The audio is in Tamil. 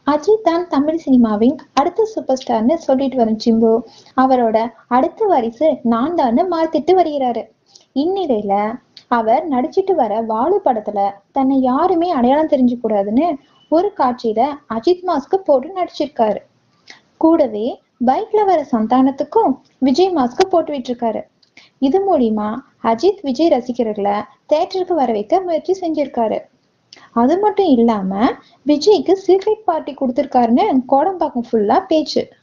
அஜித் தான் தமிழ் சினிமாவின் அடுத்த சூப்பர் ஸ்டார்னு சொல்லிட்டு வரும் சிம்பு அவரோட அடுத்த வாரிசு நான் தான்னு மாத்திட்டு வருகிறாரு இந்நிலையில அவர் நடிச்சிட்டு வர வாழு படத்துல தன்னை யாருமே அடையாளம் தெரிஞ்சு கூடாதுன்னு ஒரு காட்சியில அஜித் மாஸ்க் போட்டு நடிச்சிருக்காரு கூடவே பைக்ல வர சந்தானத்துக்கும் விஜய் மாஸ்க் போட்டு விட்டுருக்காரு இது மூலியமா அஜித் விஜய் ரசிகர்களை தேட்டருக்கு வர வைக்க முயற்சி செஞ்சிருக்காரு அது மட்டும் இல்லாம விஜய்க்கு சீக்ரெட் பார்ட்டி கொடுத்திருக்காருன்னு கோடம்பாக்கம் ஃபுல்லா பேச்சு